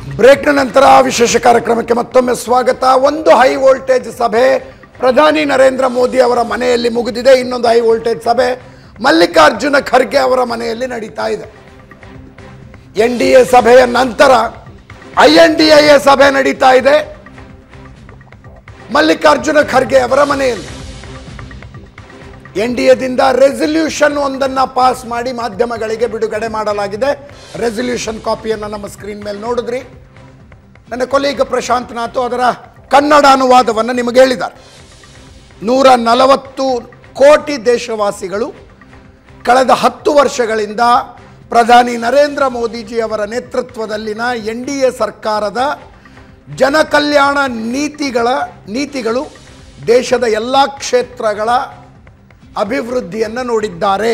ಬ್ರೇಕ್ನ ನಂತರ ವಿಶೇಷ ಕಾರ್ಯಕ್ರಮಕ್ಕೆ ಮತ್ತೊಮ್ಮೆ ಸ್ವಾಗತ ಒಂದು ಹೈ ವೋಲ್ಟೇಜ್ ಸಭೆ ಪ್ರಧಾನಿ ನರೇಂದ್ರ ಮೋದಿ ಅವರ ಮನೆಯಲ್ಲಿ ಮುಗಿದಿದೆ ಇನ್ನೊಂದು ಹೈ ವೋಲ್ಟೇಜ್ ಸಭೆ ಮಲ್ಲಿಕಾರ್ಜುನ ಖರ್ಗೆ ಅವರ ಮನೆಯಲ್ಲಿ ನಡೀತಾ ಇದೆ ಎನ್ ಡಿ ಎ ಸಭೆಯ ನಂತರ ಐ ಎನ್ ಡಿ ಎ ಸಭೆ ನಡೀತಾ ಇದೆ ಮಲ್ಲಿಕಾರ್ಜುನ ಖರ್ಗೆ ಅವರ ಮನೆಯಲ್ಲಿ ಎನ್ ಡಿ ಎದಿಂದ ರೆಸಲ್ಯೂಷನ್ ಒಂದನ್ನ ಪಾಸ್ ಮಾಡಿ ಮಾಧ್ಯಮಗಳಿಗೆ ಬಿಡುಗಡೆ ಮಾಡಲಾಗಿದೆ ರೆಸಲ್ಯೂಷನ್ ಕಾಪಿಯನ್ನು ನಮ್ಮ ಸ್ಕ್ರೀನ್ ಮೇಲೆ ನೋಡಿದ್ರಿ ನನ್ನ ಕೊಲೀಗ ಪ್ರಶಾಂತ್ ನಾಥ್ ಅದರ ಕನ್ನಡ ಅನುವಾದವನ್ನು ನಿಮಗೆ ಹೇಳಿದ್ದಾರೆ ನೂರ ನಲವತ್ತು ಕೋಟಿ ದೇಶವಾಸಿಗಳು ಕಳೆದ ಹತ್ತು ವರ್ಷಗಳಿಂದ ಪ್ರಧಾನಿ ನರೇಂದ್ರ ಮೋದಿಜಿಯವರ ನೇತೃತ್ವದಲ್ಲಿನ ಎನ್ ಡಿ ಎ ಸರ್ಕಾರದ ಜನಕಲ್ಯಾಣ ನೀತಿಗಳ ನೀತಿಗಳು ದೇಶದ ಎಲ್ಲ ಕ್ಷೇತ್ರಗಳ ಅಭಿವೃದ್ಧಿಯನ್ನು ನೋಡಿದ್ದಾರೆ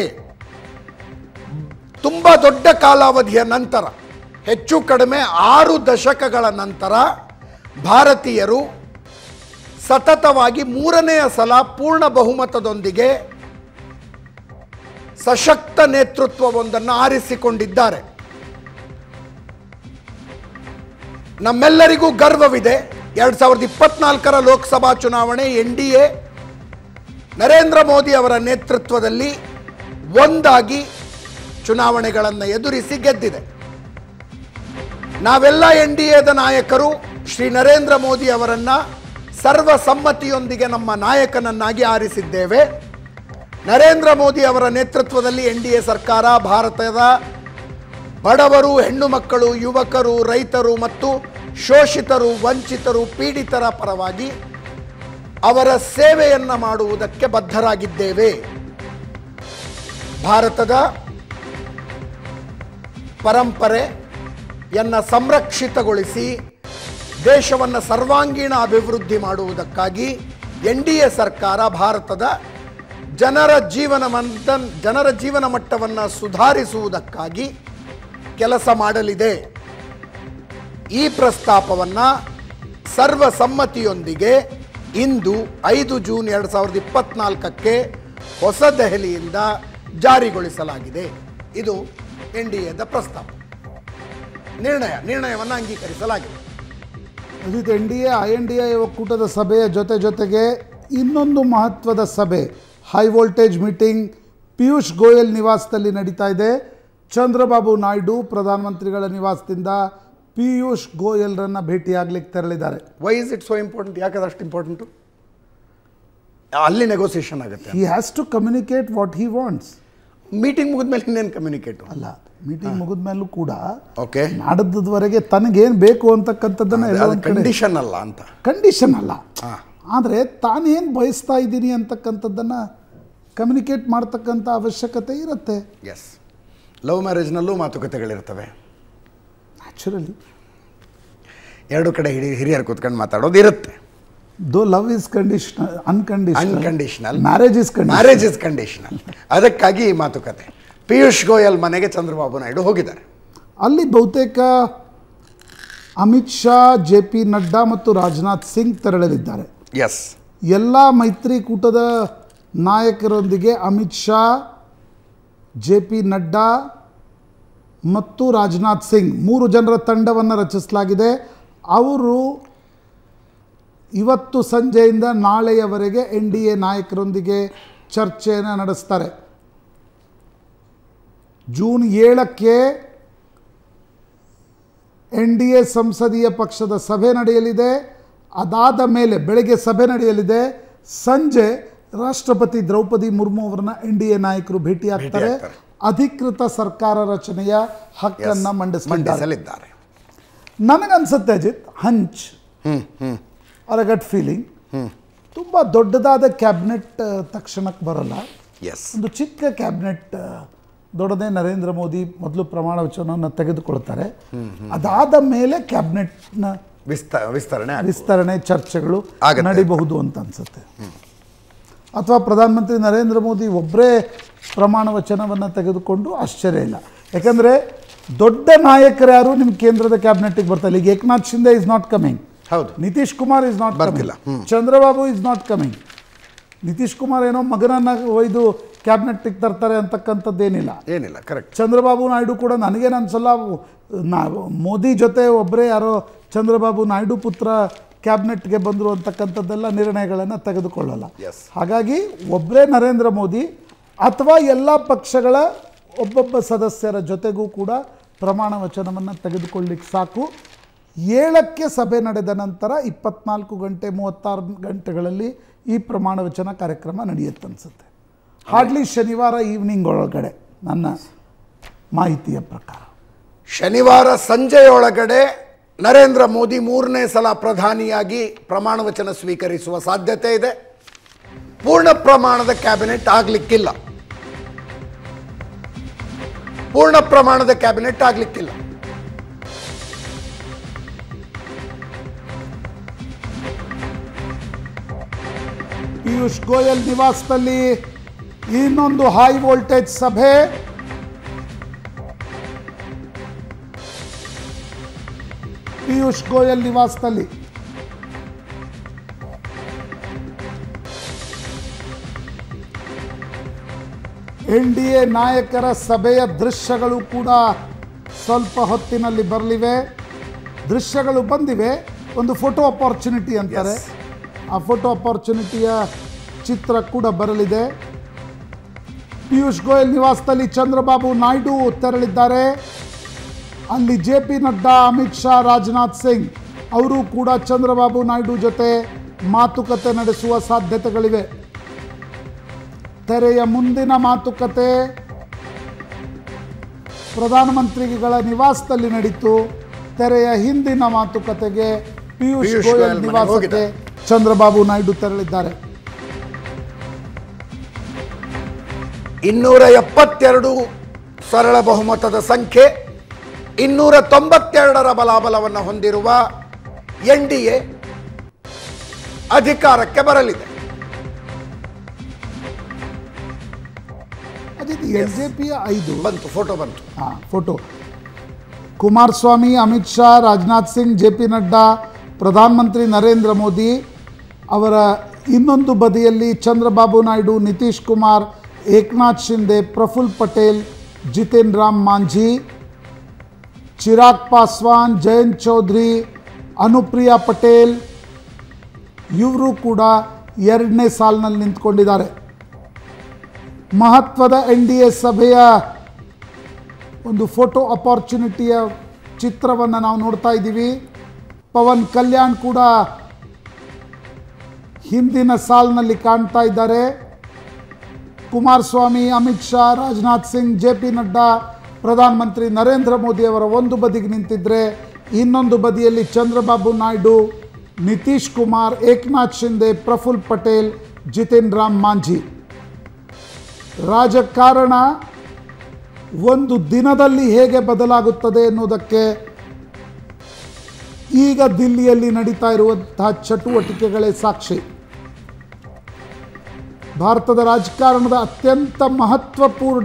ತುಂಬ ದೊಡ್ಡ ಕಾಲಾವಧಿಯ ನಂತರ ಹೆಚ್ಚು ಕಡಿಮೆ ಆರು ದಶಕಗಳ ನಂತರ ಭಾರತೀಯರು ಸತತವಾಗಿ ಮೂರನೆಯ ಸಲ ಪೂರ್ಣ ಬಹುಮತದೊಂದಿಗೆ ಸಶಕ್ತ ನೇತೃತ್ವವೊಂದನ್ನು ಆರಿಸಿಕೊಂಡಿದ್ದಾರೆ ನಮ್ಮೆಲ್ಲರಿಗೂ ಗರ್ವವಿದೆ ಎರಡು ಸಾವಿರದ ಇಪ್ಪತ್ನಾಲ್ಕರ ಲೋಕಸಭಾ ಚುನಾವಣೆ N D A Narendra Modi ಅವರ ನೇತೃತ್ವದಲ್ಲಿ ಒಂದಾಗಿ ಚುನಾವಣೆಗಳನ್ನು ಎದುರಿಸಿ ಗೆದ್ದಿದೆ ನಾವೆಲ್ಲ ಎನ್ ಡಿ ಎದ ನಾಯಕರು ಶ್ರೀ ನರೇಂದ್ರ ಮೋದಿ ಅವರನ್ನು ಸರ್ವಸಮ್ಮತಿಯೊಂದಿಗೆ ನಮ್ಮ ನಾಯಕನನ್ನಾಗಿ ಆರಿಸಿದ್ದೇವೆ ನರೇಂದ್ರ ಮೋದಿ ಅವರ ನೇತೃತ್ವದಲ್ಲಿ ಎನ್ ಡಿ ಎ ಸರ್ಕಾರ ಭಾರತದ ಬಡವರು ಹೆಣ್ಣು ಮಕ್ಕಳು ಯುವಕರು ರೈತರು ಮತ್ತು ಶೋಷಿತರು ವಂಚಿತರು ಪೀಡಿತರ ಪರವಾಗಿ ಅವರ ಸೇವೆಯನ್ನು ಮಾಡುವುದಕ್ಕೆ ಬದ್ಧರಾಗಿದ್ದೇವೆ ಭಾರತದ ಪರಂಪರೆಯನ್ನು ಸಂರಕ್ಷಿತಗೊಳಿಸಿ ದೇಶವನ್ನು ಸರ್ವಾಂಗೀಣ ಅಭಿವೃದ್ಧಿ ಮಾಡುವುದಕ್ಕಾಗಿ ಎನ್ ಡಿ ಎ ಸರ್ಕಾರ ಭಾರತದ ಜನರ ಜೀವನ ಜನರ ಜೀವನ ಮಟ್ಟವನ್ನು ಸುಧಾರಿಸುವುದಕ್ಕಾಗಿ ಕೆಲಸ ಮಾಡಲಿದೆ ಈ ಪ್ರಸ್ತಾಪವನ್ನು ಸರ್ವಸಮ್ಮತಿಯೊಂದಿಗೆ ಇಂದು ಐದು ಜೂನ್ ಎರಡು ಸಾವಿರದ ಇಪ್ಪತ್ನಾಲ್ಕಕ್ಕೆ ಹೊಸ ದೆಹಲಿಯಿಂದ ಜಾರಿಗೊಳಿಸಲಾಗಿದೆ ಇದು ಎನ್ ಡಿ ಎದ ಪ್ರಸ್ತಾಪ ನಿರ್ಣಯ ನಿರ್ಣಯವನ್ನು ಅಂಗೀಕರಿಸಲಾಗಿದೆ Ajit N D A I N D A ಒಕ್ಕೂಟದ ಸಭೆಯ ಜೊತೆ ಜೊತೆಗೆ ಇನ್ನೊಂದು ಮಹತ್ವದ ಸಭೆ high voltage meeting Piyush Goyal ನಿವಾಸದಲ್ಲಿ ನಡೀತಾ ಇದೆ ಚಂದ್ರಬಾಬು ನಾಯ್ಡು ಪ್ರಧಾನಮಂತ್ರಿಗಳ ನಿವಾಸದಿಂದ ಪಿಯೂಷ್ ಗೋಯಲ್ರನ್ನ ಭೇಟಿಯಾಗ್ಲಿಕ್ಕೆ ತೆರಳಿದ್ದಾರೆ why is it so important ಯಾಕಂದ್ರೆ ಅಷ್ಟು ಇಂಪಾರ್ಟೆಂಟು ಅಲ್ಲಿ ನೆಗೋಸಿಯೇಷನ್ ಆಗುತ್ತೆ he has to communicate what he wants meeting ಮುಗಿದ್ಮೇಲೆ ಇನ್ನೇನು ಕಮ್ಯುನಿಕೇಟು ಅಲ್ಲ ಮೀಟಿಂಗ್ ಮುಗಿದ ಮೇಲೂ ಕೂಡ ಓಕೆ ನಾಡದವರೆಗೆ ತನಗೇನು ಬೇಕು ಅಂತಕ್ಕಂಥದ್ದನ್ನ ಎಲ್ಲ ಅದು ಒಂದ್ ಕಡೆ ಕಂಡೀಷನ್ ಅಲ್ಲ ಅಂತ ಕಂಡೀಷನ್ ಅಲ್ಲ ಹಾಂ ಆದರೆ ತಾನೇನು ಬಯಸ್ತಾ ಇದ್ದೀನಿ ಅಂತಕ್ಕಂಥದ್ದನ್ನು ಕಮ್ಯುನಿಕೇಟ್ ಮಾಡ್ತಕ್ಕಂಥ ಅವಶ್ಯಕತೆ ಇರುತ್ತೆ ಎಸ್ ಲವ್ ಮ್ಯಾರೇಜ್ನಲ್ಲೂ ಮಾತುಕತೆಗಳಿರ್ತವೆ ನ್ಯಾಚುರಲಿ ಎರಡು ಕಡೆ ಹಿಡಿ ಹಿರಿಯರು ಕೂತ್ಕೊಂಡು ಮಾತಾಡೋದು ಇರುತ್ತೆ though love is conditional unconditional unconditional marriage is condition marriage is conditional ಅದಕ್ಕಾಗಿ ಈ ಮಾತುಕತೆ ಪಿಯೂಷ್ ಗೋಯಲ್ ಮನೆಗೆ ಚಂದ್ರಬಾಬು ನಾಯ್ಡು ಹೋಗಿದ್ದಾರೆ ಅಲ್ಲಿ ಬಹುತೇಕ ಅಮಿತ್ ಶಾ ಜೆ ಪಿ ನಡ್ಡಾ ಮತ್ತು ರಾಜನಾಥ್ ಸಿಂಗ್ ತೆರಳಲಿದ್ದಾರೆ ಎಸ್ ಎಲ್ಲ ಮೈತ್ರಿಕೂಟದ ನಾಯಕರೊಂದಿಗೆ ಅಮಿತ್ ಶಾ ಜೆ ಪಿ ನಡ್ಡಾ ಮತ್ತು ರಾಜನಾಥ್ ಸಿಂಗ್ ಮೂರು ಜನರ ತಂಡವನ್ನು ರಚಿಸಲಾಗಿದೆ ಅವರು ಇವತ್ತು ಸಂಜೆಯಿಂದ ನಾಳೆಯವರೆಗೆ ಎನ್ ಡಿ ಎ ನಾಯಕರೊಂದಿಗೆ ಚರ್ಚೆಯನ್ನು ನಡೆಸ್ತಾರೆ ಜೂನ್ ಏಳಕ್ಕೆ ಎನ್ ಡಿ ಎ ಸಂಸದೀಯ ಪಕ್ಷದ ಸಭೆ ನಡೆಯಲಿದೆ ಅದಾದ ಮೇಲೆ ಬೆಳಗ್ಗೆ ಸಭೆ ನಡೆಯಲಿದೆ ಸಂಜೆ ರಾಷ್ಟ್ರಪತಿ ದ್ರೌಪದಿ ಮುರ್ಮು ಅವರನ್ನ ಎನ್ ಡಿ ಎ ನಾಯಕರು ಭೇಟಿಯಾಗ್ತಾರೆ ಭೇಟಿಯಾಗ್ತಾರೆ. ಅಧಿಕೃತ ಸರ್ಕಾರ ರಚನೆಯ ಹಕ್ಕನ್ನ ಮಂಡಿಸಲಿದ್ದಾರೆ ಮಂಡಿಸಲಿದ್ದಾರೆ ನನಗನ್ಸುತ್ತೆ ಅಜಿತ್ ಹಂಚ್ ಅವರ ಗಟ್ ಫೀಲಿಂಗ್ ತುಂಬ ದೊಡ್ಡದಾದ ಕ್ಯಾಬಿನೆಟ್ ತಕ್ಷಣಕ್ಕೆ ಬರಲ್ಲ ಎಸ್ ಒಂದು ಚಿಕ್ಕ ಕ್ಯಾಬಿನೆಟ್ ದೊಡ್ಡದೇ ನರೇಂದ್ರ ಮೋದಿ ಮೊದಲು ಪ್ರಮಾಣ ವಚನವನ್ನು ತೆಗೆದುಕೊಳ್ತಾರೆ ಅದಾದ ಮೇಲೆ ಕ್ಯಾಬಿನೆಟ್ನ ವಿಸ್ತ ವಿಸ್ತರಣೆ ಆಗುತ್ತೆ. ವಿಸ್ತರಣೆ ಚರ್ಚೆಗಳು ಆಗತ್ತೆ. ನಡಿಬಹುದು ಅಂತ ಅನ್ಸುತ್ತೆ ಅಥವಾ ಪ್ರಧಾನಮಂತ್ರಿ ನರೇಂದ್ರ ಮೋದಿ ಒಬ್ಬರೇ ಪ್ರಮಾಣ ವಚನವನ್ನು ತೆಗೆದುಕೊಂಡು ಆಶ್ಚರ್ಯ ಇಲ್ಲ ಯಾಕಂದರೆ ದೊಡ್ಡ ನಾಯಕರು ಯಾರು ನಿಮ್ಮ ಕೇಂದ್ರದ ಕ್ಯಾಬಿನೆಟ್ಗೆ ಬರ್ತಾರೆ ಈಗ Eknath Shinde is not coming ಹೌದು ನಿತೀಶ್ ಕುಮಾರ್ ಇಸ್ ನಾಟ್ ಬರ್ತಿಲ್ಲ. Coming Chandrababu is not coming Nitish Kumar ಏನೋ ಮಗನನ್ನ ಒಯ್ದು ಕ್ಯಾಬಿನೆಟ್ಗೆ ತರ್ತಾರೆ ಅಂತಕ್ಕಂಥದ್ದೇನಿಲ್ಲ ಏನಿಲ್ಲ ಕರೆಕ್ಟ್ ಚಂದ್ರಬಾಬು ನಾಯ್ಡು ಕೂಡ ನನಗೇನು ಅನ್ಸಲ್ಲ ನಾವು ಮೋದಿ ಜೊತೆ ಒಬ್ಬರೇ ಯಾರೋ ಚಂದ್ರಬಾಬು ನಾಯ್ಡು ಪುತ್ರ ಕ್ಯಾಬಿನೆಟ್ಗೆ ಬಂದರು ಅಂತಕ್ಕಂಥದ್ದೆಲ್ಲ ನಿರ್ಣಯಗಳನ್ನು ತೆಗೆದುಕೊಳ್ಳಲ್ಲ Yes. ಹಾಗಾಗಿ ಒಬ್ಬರೇ ನರೇಂದ್ರ ಮೋದಿ ಅಥವಾ ಎಲ್ಲ ಪಕ್ಷಗಳ ಒಬ್ಬೊಬ್ಬ ಸದಸ್ಯರ ಜೊತೆಗೂ ಕೂಡ ಪ್ರಮಾಣ ವಚನವನ್ನು ತೆಗೆದುಕೊಳ್ಳಿಕ್ಕೆ ಸಾಕು ಏಳಕ್ಕೆ ಸಭೆ ನಡೆದ ನಂತರ ಇಪ್ಪತ್ನಾಲ್ಕು ಗಂಟೆ ಮೂವತ್ತಾರು ಗಂಟೆಗಳಲ್ಲಿ ಈ ಪ್ರಮಾಣ ವಚನ ಕಾರ್ಯಕ್ರಮ ನಡೆಯುತ್ತೆ ಅನಿಸುತ್ತೆ ಹಾರ್ಡ್ಲಿ ಶನಿವಾರ ಈವ್ನಿಂಗ್ ಒಳಗಡೆ ನನ್ನ ಮಾಹಿತಿಯ ಪ್ರಕಾರ ಶನಿವಾರ ಸಂಜೆಯೊಳಗಡೆ ನರೇಂದ್ರ ಮೋದಿ ಮೂರನೇ ಸಲ ಪ್ರಧಾನಿಯಾಗಿ ಪ್ರಮಾಣ ವಚನ ಸ್ವೀಕರಿಸುವ ಸಾಧ್ಯತೆ ಇದೆ ಪೂರ್ಣ ಪ್ರಮಾಣದ ಕ್ಯಾಬಿನೆಟ್ ಆಗ್ಲಿಕ್ಕಿಲ್ಲ ಪೂರ್ಣ ಪ್ರಮಾಣದ ಕ್ಯಾಬಿನೆಟ್ ಆಗ್ಲಿಕ್ಕಿಲ್ಲ ಪಿಯೂಷ್ ಗೋಯಲ್ ನಿವಾಸದಲ್ಲಿ ಇನ್ನೊಂದು ಹೈ ವೋಲ್ಟೇಜ್ ಸಭೆ ಪಿಯೂಷ್ ಗೋಯಲ್ ನಿವಾಸದಲ್ಲಿ ಎನ್ ಡಿ ಎ ನಾಯಕರ ಸಭೆಯ ದೃಶ್ಯಗಳು ಕೂಡ ಸ್ವಲ್ಪ ಹೊತ್ತಿನಲ್ಲಿ ಬರಲಿವೆ ದೃಶ್ಯಗಳು ಬಂದಿವೆ ಒಂದು ಫೋಟೋ ಅಪಾರ್ಚುನಿಟಿ ಅಂತಾರೆ Yes. ಆ ಫೋಟೋ ಅಪಾರ್ಚುನಿಟಿಯ ಚಿತ್ರ ಕೂಡ ಬರಲಿದೆ ಪಿಯೂಷ್ ಗೋಯಲ್ ನಿವಾಸದಲ್ಲಿ ಚಂದ್ರಬಾಬು ನಾಯ್ಡು ತೆರಳಿದ್ದಾರೆ ಅಲ್ಲಿ ಜೆ ಪಿ ನಡ್ಡಾ ಅಮಿತ್ ಶಾ ರಾಜನಾಥ್ ಸಿಂಗ್ ಅವರು ಕೂಡ ಚಂದ್ರಬಾಬು ನಾಯ್ಡು ಜೊತೆ ಮಾತುಕತೆ ನಡೆಸುವ ಸಾಧ್ಯತೆಗಳಿವೆ ತೆರೆಯ ಮುಂದಿನ ಮಾತುಕತೆ ಪ್ರಧಾನಮಂತ್ರಿಗಳ ನಿವಾಸದಲ್ಲಿ ನಡೀತು ತೆರೆಯ ಹಿಂದಿನ ಮಾತುಕತೆಗೆ ಪಿಯೂಷ್ ಪಿಯೂಷ್ ಗೋಯಲ್ ಗೋಯಲ್ ಮನೆಗೆ ನಿವಾಸಕ್ಕೆ ಹೋಗಿದ್ದಾರೆ. ಚಂದ್ರಬಾಬು ನಾಯ್ಡು ತೆರಳಿದ್ದಾರೆ ಇನ್ನೂರ ಎಪ್ಪತ್ತೆರಡು ಸರಳ ಬಹುಮತದ ಸಂಖ್ಯೆ ಇನ್ನೂರ ತೊಂಬತ್ತೆರಡರ ಬಲಾಬಲವನ್ನು ಹೊಂದಿರುವ ಎನ್ ಡಿ ಎ ಅಧಿಕಾರಕ್ಕೆ ಬರಲಿದೆ ಅದಿತ್ತು ಎಲ್ ಜೆ ಪಿಯ ಐದು ಬಂತು ಫೋಟೋ ಬಂತು ಹಾಂ photo Kumaraswamy Amit Shah Rajnath Singh J P Nadda ಪ್ರಧಾನಮಂತ್ರಿ ನರೇಂದ್ರ ಮೋದಿ ಅವರ ಇನ್ನೊಂದು ಬದಿಯಲ್ಲಿ ಚಂದ್ರಬಾಬು ನಾಯ್ಡು ನಿತೀಶ್ ಕುಮಾರ್ ಏಕನಾಥ್ ಶಿಂದೆ ಪ್ರಫುಲ್ ಪಟೇಲ್ ಜಿತೇನ್ ರಾಮ್ ಮಾಂಝಿ ಚಿರಾಗ್ ಪಾಸ್ವಾನ್ ಜಯಂತ್ ಚೌಧರಿ ಅನುಪ್ರಿಯಾ ಪಟೇಲ್ ಇವರು ಕೂಡ ಎರಡನೇ ಸಾಲಿನಲ್ಲಿ ನಿಂತ್ಕೊಂಡಿದ್ದಾರೆ ಮಹತ್ವದ ಎನ್ ಡಿ ಎ ಸಭೆಯ ಒಂದು ಫೋಟೋ ಅಪಾರ್ಚುನಿಟಿಯ ಚಿತ್ರವನ್ನು ನಾವು ನೋಡ್ತಾ ಇದ್ದೀವಿ ಪವನ್ ಕಲ್ಯಾಣ್ ಕೂಡ ಹಿಂದಿನ ಸಾಲಿನಲ್ಲಿ ಕಾಣ್ತಾ ಇದ್ದಾರೆ ಕುಮಾರಸ್ವಾಮಿ ಅಮಿತ್ ಶಾ ರಾಜನಾಥ್ ಸಿಂಗ್ ಜೆ ಪಿ ನಡ್ಡಾ ಪ್ರಧಾನಮಂತ್ರಿ ನರೇಂದ್ರ ಮೋದಿ ಅವರ ಒಂದು ಬದಿಗೆ ನಿಂತಿದ್ದರೆ ಇನ್ನೊಂದು ಬದಿಯಲ್ಲಿ ಚಂದ್ರಬಾಬು ನಾಯ್ಡು ನಿತೀಶ್ ಕುಮಾರ್ ಏಕನಾಥ್ ಶಿಂದೆ ಪ್ರಫುಲ್ ಪಟೇಲ್ ಜಿತೇನ್ ರಾಮ್ ಮಾಂಝಿ ರಾಜಕಾರಣ ಒಂದು ದಿನದಲ್ಲಿ ಹೇಗೆ ಬದಲಾಗುತ್ತದೆ ಎನ್ನುವುದಕ್ಕೆ ಈಗ ದಿಲ್ಲಿಯಲ್ಲಿ ನಡೀತಾ ಇರುವಂತಹ ಚಟುವಟಿಕೆಗಳೇ ಸಾಕ್ಷಿ ಭಾರತದ ರಾಜಕಾರಣದ ಅತ್ಯಂತ ಮಹತ್ವಪೂರ್ಣ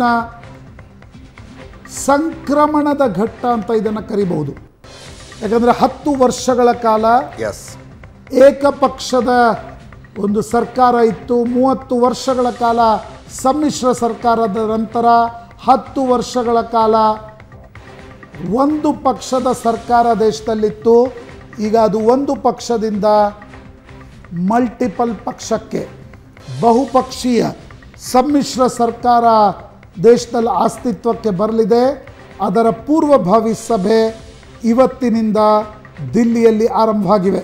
ಸಂಕ್ರಮಣದ ಘಟ್ಟ ಅಂತ ಇದನ್ನು ಕರಿಬಹುದು ಯಾಕಂದರೆ ಹತ್ತು ವರ್ಷಗಳ ಕಾಲ ಎಸ್ ಏಕಪಕ್ಷದ ಒಂದು ಸರ್ಕಾರ ಇತ್ತು ಮೂವತ್ತು ವರ್ಷಗಳ ಕಾಲ ಸಮ್ಮಿಶ್ರ ಸರ್ಕಾರದ ನಂತರ ಹತ್ತು ವರ್ಷಗಳ ಕಾಲ ಒಂದು ಪಕ್ಷದ ಸರ್ಕಾರ ದೇಶದಲ್ಲಿತ್ತು ಈಗ ಅದು ಒಂದು ಪಕ್ಷದಿಂದ ಮಲ್ಟಿಪಲ್ ಪಕ್ಷಕ್ಕೆ ಬಹುಪಕ್ಷೀಯ ಸಮ್ಮಿಶ್ರ ಸರ್ಕಾರ ದೇಶದಲ್ಲಿ ಅಸ್ತಿತ್ವಕ್ಕೆ ಬರಲಿದೆ ಅದರ ಪೂರ್ವಭಾವಿ ಸಭೆ ಇವತ್ತಿನಿಂದ ದಿಲ್ಲಿಯಲ್ಲಿ ಆರಂಭವಾಗಿವೆ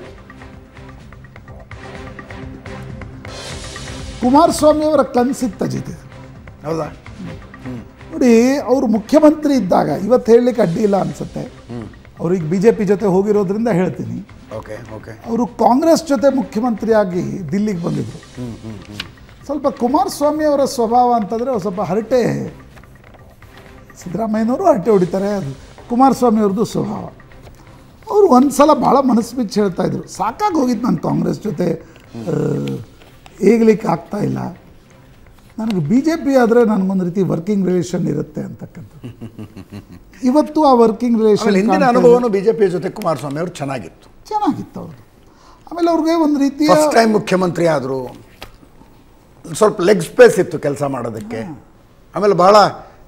ಕುಮಾರಸ್ವಾಮಿ ಅವರ ಕನಸಿತ್ತ ಜಿತೆ ಹೌದಾ ನೋಡಿ ಅವರು ಮುಖ್ಯಮಂತ್ರಿ ಇದ್ದಾಗ ಇವತ್ತು ಹೇಳಲಿಕ್ಕೆ ಅಡ್ಡಿ ಇಲ್ಲ ಅನಿಸುತ್ತೆ ಅವ್ರಿಗೆ ಬಿ ಜೆ ಪಿ ಜೊತೆ ಹೋಗಿರೋದ್ರಿಂದ ಹೇಳ್ತೀನಿ ಓಕೆ ಓಕೆ ಅವರು ಕಾಂಗ್ರೆಸ್ ಜೊತೆ ಮುಖ್ಯಮಂತ್ರಿಯಾಗಿ ದಿಲ್ಲಿಗೆ ಬಂದಿದ್ರು ಸ್ವಲ್ಪ ಕುಮಾರಸ್ವಾಮಿ ಅವರ ಸ್ವಭಾವ ಅಂತಂದರೆ ಅವ್ರು ಸ್ವಲ್ಪ ಹರಟೆ ಸಿದ್ದರಾಮಯ್ಯನವರು ಹರಟೆ ಹೊಡಿತಾರೆ ಅದು ಕುಮಾರಸ್ವಾಮಿ ಅವ್ರದ್ದು ಸ್ವಭಾವ ಅವರು ಒಂದು ಸಲ ಭಾಳ ಮನಸ್ಸು ಬಿಚ್ಚಿ ಹೇಳ್ತಾ ಇದ್ರು ಸಾಕಾಗಿ ಹೋಗಿದ್ದು ನಾನು ಕಾಂಗ್ರೆಸ್ ಜೊತೆ ಆ, ಏಗ್ಲಿಕ್ಕೆ ಆಗ್ತಾ ಇಲ್ಲ ನನಗೆ ಬಿ ಜೆ ಪಿ ಆದರೆ ನನಗೊಂದು ರೀತಿ ವರ್ಕಿಂಗ್ ರಿಲೇಷನ್ ಇರುತ್ತೆ ಅಂತಕ್ಕಂಥದ್ದು ಇವತ್ತು ಆ ವರ್ಕಿಂಗ್ ಆಮೇಲೆ ರಿಲೇಷನ್ ಹಿಂದಿನ ಅನುಭವನು ಬಿಜೆಪಿ ಜೊತೆ ಕುಮಾರಸ್ವಾಮಿ ಅವರು ಚೆನ್ನಾಗಿತ್ತು ಚೆನ್ನಾಗಿತ್ತು ಅವ್ರದ್ದು ಆಮೇಲೆ ಅವ್ರಿಗೆ ಒಂದು ರೀತಿಯ ಫಸ್ಟ್ ಟೈಮ್ ಮುಖ್ಯಮಂತ್ರಿ ಆದರು ಸ್ವಲ್ಪ ಲೆಗ್ ಸ್ಪೇಸ್ ಇತ್ತು ಕೆಲಸ ಮಾಡೋದಕ್ಕೆ ಆಮೇಲೆ ಬಹಳ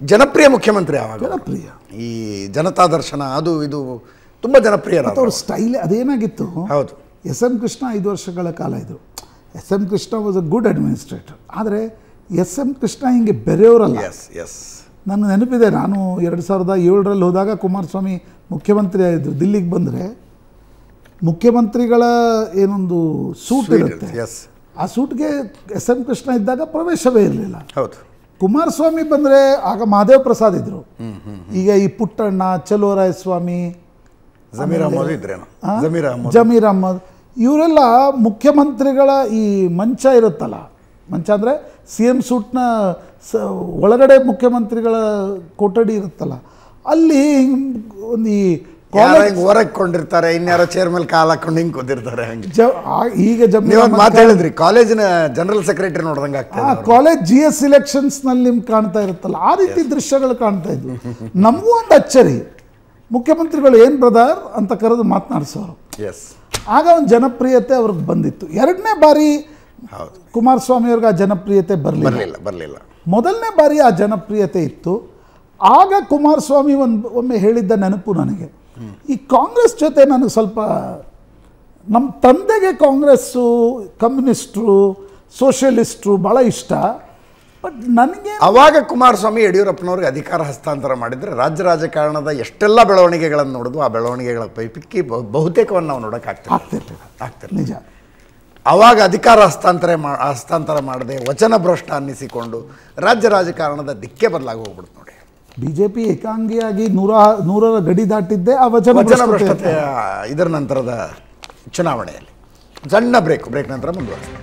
ಜನಪ್ರಿಯ ಮುಖ್ಯಮಂತ್ರಿ ಆವಾಗ ಜನಪ್ರಿಯ ಈ ಜನತಾ ದರ್ಶನ ಅದು ಇದು ತುಂಬ ಜನಪ್ರಿಯರ ಮತ್ತು ಅವ್ರ ಸ್ಟೈಲ್ ಅದೇನಾಗಿತ್ತು ಹೌದು ಎಸ್ ಎಂ ಕೃಷ್ಣ ಐದು ವರ್ಷಗಳ ಕಾಲ ಇದ್ದರು S M Krishna was a good administrator ಆದರೆ ಎಸ್ ಎಂ ಕೃಷ್ಣ ಹಿಂಗೆ ಬೆರೆಯವರಲ್ಲ ಎಸ್ ಎಸ್ ನನಗೆ ನೆನಪಿದೆ ನಾನು ಎರಡು ಸಾವಿರದ ಏಳರಲ್ಲಿ ಹೋದಾಗ ಕುಮಾರಸ್ವಾಮಿ ಮುಖ್ಯಮಂತ್ರಿ ಆಗಿದ್ದರು ದಿಲ್ಲಿಗೆ ಬಂದರೆ ಮುಖ್ಯಮಂತ್ರಿಗಳ ಏನೊಂದು ಸೂಟ್ ಇರುತ್ತೆ ಎಸ್ ಆ ಸೂಟ್ಗೆ ಎಸ್ ಎಂ ಕೃಷ್ಣ ಇದ್ದಾಗ ಪ್ರವೇಶವೇ ಇರಲಿಲ್ಲ ಹೌದು ಕುಮಾರಸ್ವಾಮಿ ಬಂದರೆ ಆಗ ಮಹಾದೇವ್ ಪ್ರಸಾದ್ ಇದ್ದರು ಈಗ ಈ ಪುಟ್ಟಣ್ಣ ಚಲೋರಾಯ ಸ್ವಾಮಿ ಜಮೀರ್ ಅಹಮದ್ ಇದ್ರೇನು ಆ? ಜಮೀರ್ ಅಹಮದ್ ಜಮೀರ್ ಅಹಮದ್ ಇವರೆಲ್ಲ ಮುಖ್ಯಮಂತ್ರಿಗಳ ಈ ಮಂಚ ಇರುತ್ತಲ್ಲ ಮಂಚ ಅಂದರೆ ಸಿ ಎಮ್ ಸೂಟ್ನ ಸ ಒಳಗಡೆ ಮುಖ್ಯಮಂತ್ರಿಗಳ ಕೊಠಡಿ ಇರುತ್ತಲ್ಲ ಅಲ್ಲಿ ಒಂದು ಈ ಯಾರೋ ಕಾಲೇಜ್ ಹಿಂಗ್ ಹೊರಕೊಂಡಿರ್ತಾರೆ ಇನ್ಯಾರೋ ಚೇರ್ ಮೇಲೆ ಕಾಲ್ ಹಾಕೊಂಡು ಹಿಂಗ್ ಕೂತಿರ್ತಾರೆ ಹಂಗೆ ಜ ಆ- ಈಗ ಜಮೀರ್ ನೀವೊಂದು ಮಾತು ಅಹಮದ್ ಹೇಳಿದ್ರಿ ಕಾಲೇಜಿನ ಜನರಲ್ ಸೆಕ್ರೆಟರಿ ನೋಡ್ದಂಗೆ ಆ ಆಗ್ತದೆ ಕಾಲೇಜ್ ಜಿ ಎಸ್ ನಲ್ಲಿ ನಿಮ್ಗೆ ಕಾಣ್ತಾ ಇರುತ್ತಲ್ಲ ಆ ರೀತಿ ದೃಶ್ಯಗಳು ಕಾಣ್ತಾ ಇದ್ವು ನಮಗೂ ಒಂದು ಅಚ್ಚರಿ ಮುಖ್ಯಮಂತ್ರಿಗಳು ಏನು ಬ್ರದರ್ ಅಂತ ಕರೆದು ಮಾತನಾಡಿಸೋರು ಎಸ್ ಆಗ ಒಂದು ಜನಪ್ರಿಯತೆ ಅವ್ರಿಗೆ ಬಂದಿತ್ತು ಎರಡನೇ ಬಾರಿ ಹೌದು ಕುಮಾರಸ್ವಾಮಿ ಅವ್ರಿಗೆ ಆ ಜನಪ್ರಿಯತೆ ಬರಲಿಲ್ಲ ಬರಲಿಲ್ಲ ಬರಲಿಲ್ಲ ಮೊದಲನೇ ಬಾರಿ ಆ ಜನಪ್ರಿಯತೆ ಇತ್ತು ಆಗ ಕುಮಾರಸ್ವಾಮಿ ಒಂದು ಒಮ್ಮೆ ಹೇಳಿದ್ದ ನೆನಪು ನನಗೆ ಈ ಕಾಂಗ್ರೆಸ್ ಜೊತೆ ನನಗೆ ಸ್ವಲ್ಪ ನಮ್ಮ ತಂದೆಗೆ ಕಾಂಗ್ರೆಸ್ಸು ಕಮ್ಯುನಿಸ್ಟ್ರು ಸೋಷಿಯಲಿಸ್ಟ್ರು ಭಾಳ ಇಷ್ಟ ಬಟ್ ನನಗೆ ಅವಾಗ ಕುಮಾರಸ್ವಾಮಿ ಯಡಿಯೂರಪ್ಪನವ್ರಿಗೆ ಅಧಿಕಾರ ಹಸ್ತಾಂತರ ಮಾಡಿದ್ರೆ ರಾಜ್ಯ ರಾಜಕಾರಣದ ಎಷ್ಟೆಲ್ಲ ಬೆಳವಣಿಗೆಗಳನ್ನು ನೋಡಿದ್ವು ಆ ಬೆಳವಣಿಗೆಗಳ ಪೈಕಿ ಬಹು- ಬಹುತೇಕವನ್ನು ನಾವು ನೋಡೋಕ್ಕಾಗ್ತದೆ ಆಗ್ತಿರ್ಲಿಲ್ಲ ಆಗ್ತಿರ್ಲಿಲ್ಲ ನಿಜ ಅವಾಗ ಅಧಿಕಾರ ಹಸ್ತಾಂತರ ಮಾ ಹಸ್ತಾಂತರ ಮಾಡದೆ ವಚನ ಭ್ರಷ್ಟ ಅನ್ನಿಸಿಕೊಂಡು ರಾಜ್ಯ ರಾಜಕಾರಣದ ದಿಕ್ಕೆ ಬದಲಾಗಿ ಹೋಗ್ಬಿಡ್ತು ನೋಡಿ ಬಿ ಜೆ ಪಿ ಏಕಾಂಗಿಯಾಗಿ ನೂರ ನೂರರ ಗಡಿ ದಾಟಿದ್ದೆ ಆ ವಚನ ವಚನ ಭ್ರಷ್ಟತೆ. ಭ್ರಷ್ಟತೆಯ ಇದರ ನಂತರದ ಚುನಾವಣೆಯಲ್ಲಿ ಸಣ್ಣ ಬ್ರೇಕ್ ಬ್ರೇಕ್ ನಂತರ ಮುಂದುವರಿಸ್ತೀವಿ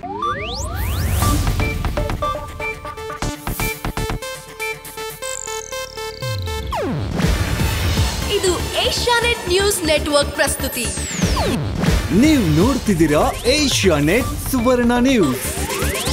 ಇದು ಏಷ್ಯಾನೆಟ್ ನ್ಯೂಸ್ ನೆಟ್ವರ್ಕ್ ಪ್ರಸ್ತುತಿ ನೀವು ನೋಡ್ತಿದ್ದೀರಾ ಏಷ್ಯಾ ನೆಟ್ ಸುವರ್ಣ ನ್ಯೂಸ್